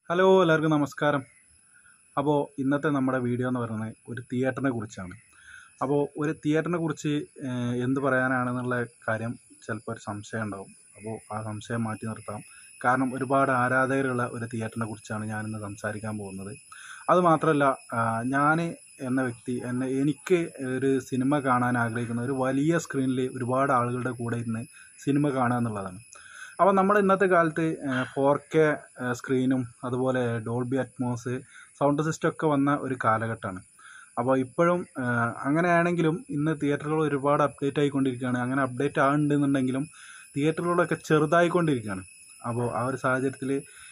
Hello എല്ലാവർക്കും നമസ്കാരം അപ്പോൾ ഇന്നത്തെ നമ്മുടെ വീഡിയോ എന്ന് പറയുന്നത് ഒരു തിയേറ്ററിനെ കുറിച്ചാണ് അപ്പോൾ ഒരു തിയേറ്ററിനെ കുറിച്ച് ഏഹ്, എന്ത് പറയാനാണെന്നുള്ള കാര്യം ചിലപ്പോൾ ഒരു സംശയം ഉണ്ടാവും അപ്പോൾ ആ സംശയം മാറ്റി നിർത്താം കാരണം ഒരുപാട് ആരാധകരുള്ള ഒരു തിയേറ്ററിനെ കുറിച്ചാണ് ഞാനിന്ന് സംസാരിക്കാൻ പോകുന്നത് അതുമാത്രമല്ല ഞാൻ എന്ന വ്യക്തി എന്നെ എനിക്ക് ഒരു സിനിമ കാണാൻ ആഗ്രഹിക്കുന്ന ഒരു വലിയ സ്ക്രീനിൽ ഒരുപാട് ആളുകളുടെ കൂടെ ഇരുന്ന് സിനിമ കാണുക എന്നുള്ളതാണ് അപ്പോൾ നമ്മൾ ഇന്നത്തെ കാലത്ത് ഫോർ കെ സ്ക്രീനും അതുപോലെ ഡോൾബി അറ്റ്മോസ് സൗണ്ട് സിസ്റ്റം ഒക്കെ വന്ന ഒരു കാലഘട്ടമാണ് അപ്പോൾ ഇപ്പോഴും ആ, അങ്ങനെയാണെങ്കിലും ഇന്ന് തിയേറ്ററുകൾ ഒരുപാട് അപ്ഡേറ്റ് ആയിക്കൊണ്ടിരിക്കുകയാണ് അങ്ങനെ അപ്ഡേറ്റ് ആകുന്നുണ്ടെങ്കിലും തിയേറ്ററുകളൊക്കെ ചെറുതായിക്കൊണ്ടിരിക്കുകയാണ് അപ്പോൾ ആ ഒരു സാഹചര്യത്തിൽ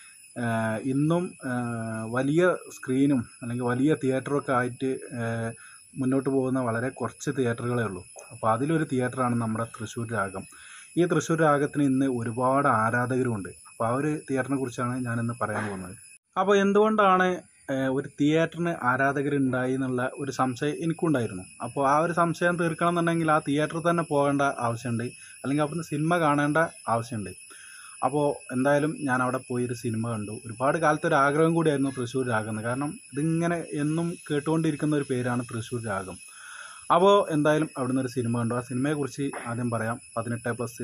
ഇന്നും ആ, വലിയ സ്ക്രീനും അല്ലെങ്കിൽ വലിയ തിയേറ്ററൊക്കെ ആയിട്ട് ആ, മുന്നോട്ട് പോകുന്ന വളരെ കുറച്ച് തിയേറ്ററുകളേ ഉള്ളൂ അപ്പോൾ അതിലൊരു തിയേറ്ററാണ് നമ്മുടെ തൃശ്ശൂർ രാഗം ഈ തൃശ്ശൂർ രാഗത്തിന് ഇന്ന് ഒരുപാട് ആരാധകരുമുണ്ട് അപ്പോൾ ആ ഒരു തിയേറ്ററിനെ കുറിച്ചാണ് ഞാനിന്ന് പറയാൻ പോകുന്നത് അപ്പോൾ എന്തുകൊണ്ടാണ് ഏഹ്, ഒരു തിയേറ്ററിന് ആരാധകരുണ്ടായി എന്നുള്ള ഒരു സംശയം എനിക്കുണ്ടായിരുന്നു അപ്പോൾ ആ ഒരു സംശയം തീർക്കണം എന്നുണ്ടെങ്കിൽ ആ തിയേറ്ററിൽ തന്നെ പോകേണ്ട ആവശ്യമുണ്ട് അല്ലെങ്കിൽ അവിടുന്ന് സിനിമ കാണേണ്ട ആവശ്യമുണ്ട് അപ്പോൾ എന്തായാലും ഞാൻ അവിടെ പോയി ഒരു സിനിമ കണ്ടു ഒരുപാട് കാലത്തെ ഒരു ആഗ്രഹം കൂടിയായിരുന്നു തൃശ്ശൂർ രാഗം എന്ന് കാരണം ഇതിങ്ങനെ എന്നും കേട്ടുകൊണ്ടിരിക്കുന്ന ഒരു പേരാണ് തൃശ്ശൂർ രാഗം അപ്പോൾ എന്തായാലും അവിടുന്ന് ഒരു സിനിമ കണ്ടു ആ സിനിമയെക്കുറിച്ച് ആദ്യം പറയാം പതിനെട്ട് പ്ലസ്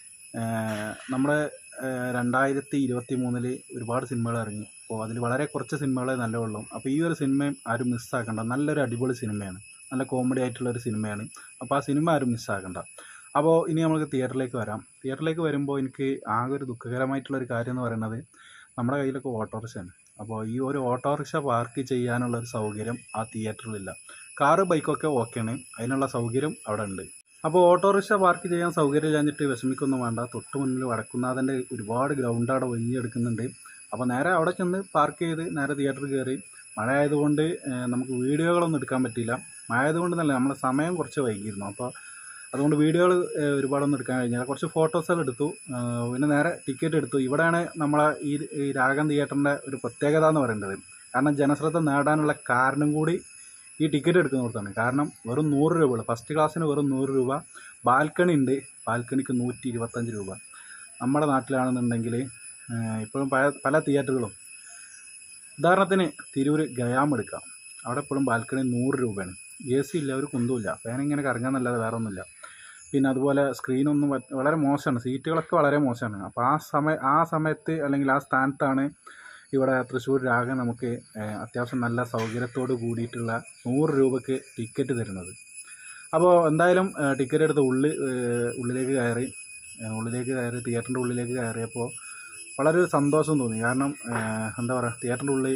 നമ്മുടെ രണ്ടായിരത്തി ഇരുപത്തി മൂന്നിൽ ഒരുപാട് സിനിമകൾ ഇറങ്ങി അപ്പോൾ അതിൽ വളരെ കുറച്ച് സിനിമകളെ നല്ല ഉള്ളൂ അപ്പോൾ ഈ ഒരു സിനിമയും ആരും മിസ്സാക്കണ്ട നല്ലൊരു അടിപൊളി സിനിമയാണ് നല്ല കോമഡി ആയിട്ടുള്ള ഒരു സിനിമയാണ് അപ്പോൾ ആ സിനിമ ആരും മിസ്സാക്കണ്ട അപ്പോൾ ഇനി നമുക്ക് തിയേറ്ററിലേക്ക് വരാം തിയേറ്ററിലേക്ക് വരുമ്പോൾ എനിക്ക് ആകെ ഒരു ദുഃഖകരമായിട്ടുള്ള ഒരു കാര്യം എന്ന് പറയുന്നത് നമ്മുടെ കയ്യിലൊക്കെ ഓട്ടോറിക്ഷയാണ് അപ്പോൾ ഈ ഒരു ഓട്ടോറിക്ഷ പാർക്ക് ചെയ്യാനുള്ള ഒരു സൗകര്യം ആ തിയേറ്ററിലില്ല കാറ് ബൈക്കൊക്കെ ഓക്കെയാണ് അതിനുള്ള സൗകര്യം അവിടെ ഉണ്ട് അപ്പോൾ ഓട്ടോറിക്ഷ പാർക്ക് ചെയ്യാൻ സൗകര്യം ഇല്ലാഞ്ഞിട്ട് വിഷമിക്കൊന്നും വേണ്ട തൊട്ട് മുന്നിൽ വടക്കുന്നാഥൻ്റെ ഒരുപാട് ഗ്രൗണ്ട് അവിടെ ഒഴിഞ്ഞെടുക്കുന്നുണ്ട് അപ്പോൾ നേരെ അവിടെ ചെന്ന് പാർക്ക് ചെയ്ത് നേരെ തിയേറ്ററിൽ കയറി മഴ ആയതുകൊണ്ട് ഏഹ്, നമുക്ക് വീഡിയോകളൊന്നും എടുക്കാൻ പറ്റിയില്ല മഴ ആയതുകൊണ്ട് നല്ല നമ്മളെ സമയം കുറച്ച് വൈകിയിരുന്നു അപ്പോൾ അതുകൊണ്ട് വീഡിയോകൾ ഒരുപാടൊന്നും എടുക്കാൻ കഴിഞ്ഞില്ല കുറച്ച് ഫോട്ടോസെല്ലാം എടുത്തു ഏഹ്, പിന്നെ നേരെ ടിക്കറ്റ് എടുത്തു ഇവിടെയാണ് നമ്മളെ ഈ ഈ രാഗം തിയേറ്ററിൻ്റെ ഒരു പ്രത്യേകത എന്ന് പറയുന്നത് കാരണം ജനശ്രദ്ധ നേടാനുള്ള കാരണം കൂടി ഈ ടിക്കറ്റ് എടുക്കുന്നിടത്താണ് കാരണം വെറും നൂറ് രൂപ ഉള്ളൂ ഫസ്റ്റ് ക്ലാസ്സിന് വെറും നൂറ് രൂപ ബാൽക്കണി ഉണ്ട് ബാൽക്കണിക്ക് നൂറ്റി ഇരുപത്തഞ്ച് രൂപ നമ്മുടെ നാട്ടിലാണെന്നുണ്ടെങ്കിൽ ഇപ്പോഴും പല പല തിയേറ്ററുകളും ഉദാഹരണത്തിന് തിരൂർ ഗയാം എടുക്കാം അവിടെ എപ്പോഴും ബാൽക്കണി നൂറ് രൂപയാണ് എ സി ഇല്ല ഒരു കുന്തുമില്ല ഫാൻ ഇങ്ങനെ കറങ്ങാന്നല്ലാതെ വേറെ ഒന്നുമില്ല പിന്നെ അതുപോലെ സ്ക്രീനൊന്നും പറ്റ- വളരെ മോശമാണ് സീറ്റുകളൊക്കെ വളരെ മോശമാണ് അപ്പോൾ ആ സമയ ആ സമയത്ത് അല്ലെങ്കിൽ ആ സ്ഥാനത്താണ് ഇവിടെ തൃശ്ശൂർ രാഗം നമുക്ക് ഏഹ്, അത്യാവശ്യം നല്ല സൗകര്യത്തോട് കൂടിയിട്ടുള്ള നൂറ് രൂപയ്ക്ക് ടിക്കറ്റ് തരുന്നത് അപ്പോൾ എന്തായാലും ഏഹ്, ടിക്കറ്റ് എടുത്ത് ഉള്ളിൽ ഏഹ്, ഉള്ളിലേക്ക് കയറി ഏഹ്, ഉള്ളിലേക്ക് കയറി തിയേറ്ററിൻ്റെ ഉള്ളിലേക്ക് കയറിയപ്പോൾ വളരെ ഒരു സന്തോഷം തോന്നി കാരണം ഏഹ്, എന്താ പറയുക തിയേറ്ററിൻ്റെ ഉള്ളിൽ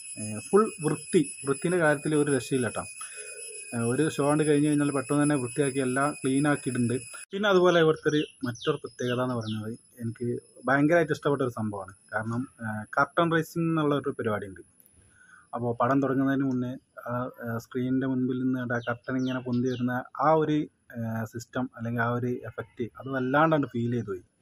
ഫുൾ വൃത്തി വൃത്തിൻ്റെ കാര്യത്തിൽ ഒരു രക്ഷയില്ല കേട്ടോ ഏഹ്, ഒരു ഷോ കണ്ട് കഴിഞ്ഞ് കഴിഞ്ഞാൽ പെട്ടെന്ന് തന്നെ വൃത്തിയാക്കി എല്ലാം ക്ലീൻ ആക്കിയിട്ടുണ്ട് പിന്നെ അതുപോലെ ഇവിടുത്തെ ഒരു മറ്റൊരു പ്രത്യേകത എന്ന് പറയുന്നത് എനിക്ക് ഭയങ്കരമായിട്ട് ഇഷ്ടപ്പെട്ട ഒരു സംഭവമാണ് കാരണം കർട്ടൺ റേസിംഗ് എന്നുള്ള ഒരു പരിപാടി ഉണ്ട് അപ്പോൾ പടം തുടങ്ങുന്നതിന് മുന്നേ ആ സ്ക്രീനിൻ്റെ മുൻപിൽ നിന്ന് ആ കർട്ടൻ ഇങ്ങനെ പൊന്തി വരുന്ന ആ ഒരു സിസ്റ്റം അല്ലെങ്കിൽ ആ ഒരു എഫക്റ്റ് അത് വല്ലാണ്ടാണ് ഫീൽ ചെയ്തു പോയി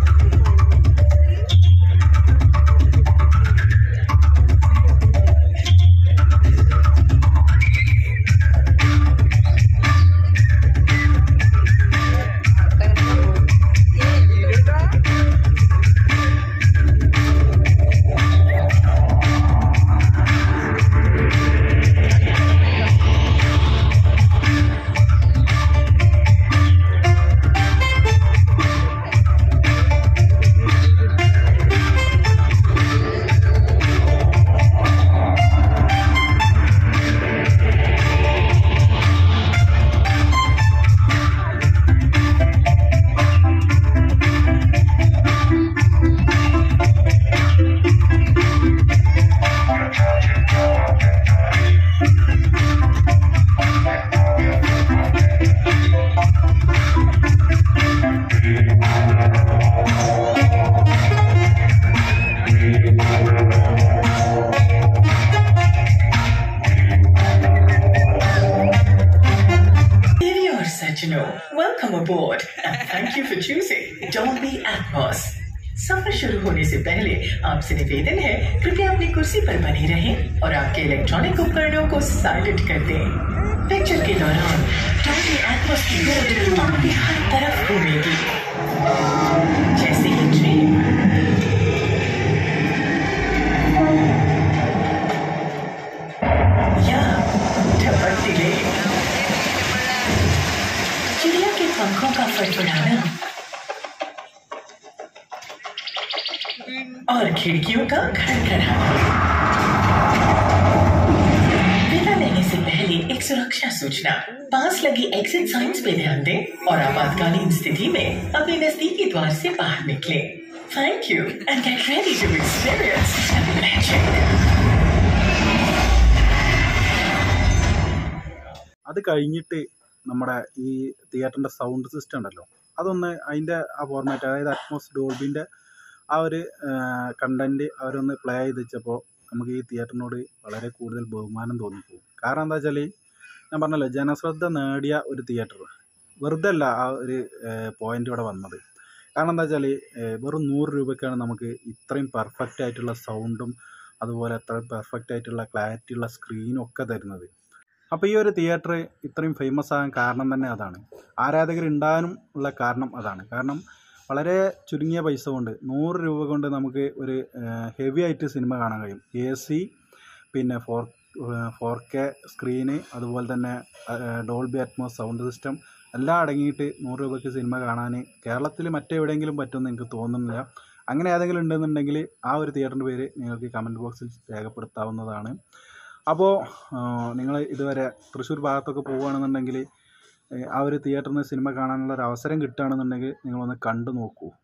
Dear Sachino, welcome aboard and thank you for choosing Dolby Atmos. सफर शुरू होने से पहले आपसे निवेदन है कृपया अपनी कुर्सी पर बने रहें और आपके इलेक्ट्रॉनिक उपकरणों को साइलेंट कर दें पिक्चर के दौरान डॉल्बी एटमॉस की गूंज आपकी हर तरफ घूमेगी जैसे ही ट्रेन खड़ा विदा लेने से पहले एक सुरक्षा सूचना पास लगी एग्जिट साइंस पे ध्यान दें और आपातकालीन स्थिति में अपने नजदीकी द्वार से बाहर निकलें। Thank you and get ready to experience magic. അത് കഴിഞ്ഞിട്ട് നമ്മുടെ ഈ തിയേറ്ററിൻ്റെ സൗണ്ട് സിസ്റ്റം ഉണ്ടല്ലോ അതൊന്ന് അതിൻ്റെ ആ ഫോർമാറ്റ് അതായത് അറ്റ്മോസ് ഡോൾബിൻ്റെ ആ ഒരു കണ്ടൻറ്റ് അവരൊന്ന് പ്ലേ ചെയ്ത് വെച്ചപ്പോൾ നമുക്ക് ഈ തിയേറ്ററിനോട് വളരെ കൂടുതൽ ബഹുമാനം തോന്നിപ്പോകും കാരണം എന്താ വെച്ചാൽ ഞാൻ പറഞ്ഞല്ലോ ജനശ്രദ്ധ നേടിയ ഒരു തിയേറ്റർ വെറുതെ അല്ല ആ ഒരു പോയിന്റ് ഇവിടെ വന്നത് കാരണം എന്താ വെച്ചാൽ വെറും നൂറ് രൂപയ്ക്കാണ് നമുക്ക് ഇത്രയും പെർഫെക്റ്റ് ആയിട്ടുള്ള സൗണ്ടും അതുപോലെ അത്രയും പെർഫെക്റ്റ് ആയിട്ടുള്ള ക്ലാരിറ്റി ഉള്ള സ്ക്രീനും ഒക്കെ തരുന്നത് അപ്പോൾ ഈ ഒരു തിയേറ്റർ ഇത്രയും ഫേമസ് ആകാൻ കാരണം തന്നെ അതാണ് ആരാധകർ ഉണ്ടാകാനും ഉള്ള കാരണം അതാണ് കാരണം വളരെ ചുരുങ്ങിയ പൈസ കൊണ്ട് നൂറ് രൂപ കൊണ്ട് നമുക്ക് ഒരു ഹെവി ആയിട്ട് സിനിമ കാണാൻ കഴിയും എ സി പിന്നെ ഫോർ ഫോർ കെ സ്ക്രീന് അതുപോലെ തന്നെ ഡോൾബി അറ്റ്മോസ് സൗണ്ട് സിസ്റ്റം എല്ലാം അടങ്ങിയിട്ട് നൂറ് രൂപയ്ക്ക് സിനിമ കാണാൻ കേരളത്തിൽ മറ്റെവിടെയെങ്കിലും പറ്റുമെന്ന് എനിക്ക് തോന്നുന്നില്ല അങ്ങനെ ഏതെങ്കിലും ഉണ്ടെന്നുണ്ടെങ്കിൽ ആ ഒരു തിയേറ്ററിൻ്റെ പേര് നിങ്ങൾക്ക് കമൻറ്റ് ബോക്സിൽ രേഖപ്പെടുത്താവുന്നതാണ് അപ്പോൾ നിങ്ങൾ ഇതുവരെ തൃശ്ശൂർ ഭാഗത്തൊക്കെ പോവുകയാണെന്നുണ്ടെങ്കിൽ ഏഹ് ആ ഒരു തിയേറ്ററിൽ നിന്ന് സിനിമ കാണാനുള്ള ഒരു അവസരം കിട്ടുകയാണെന്നുണ്ടെങ്കിൽ നിങ്ങളൊന്ന് കണ്ടു നോക്കൂ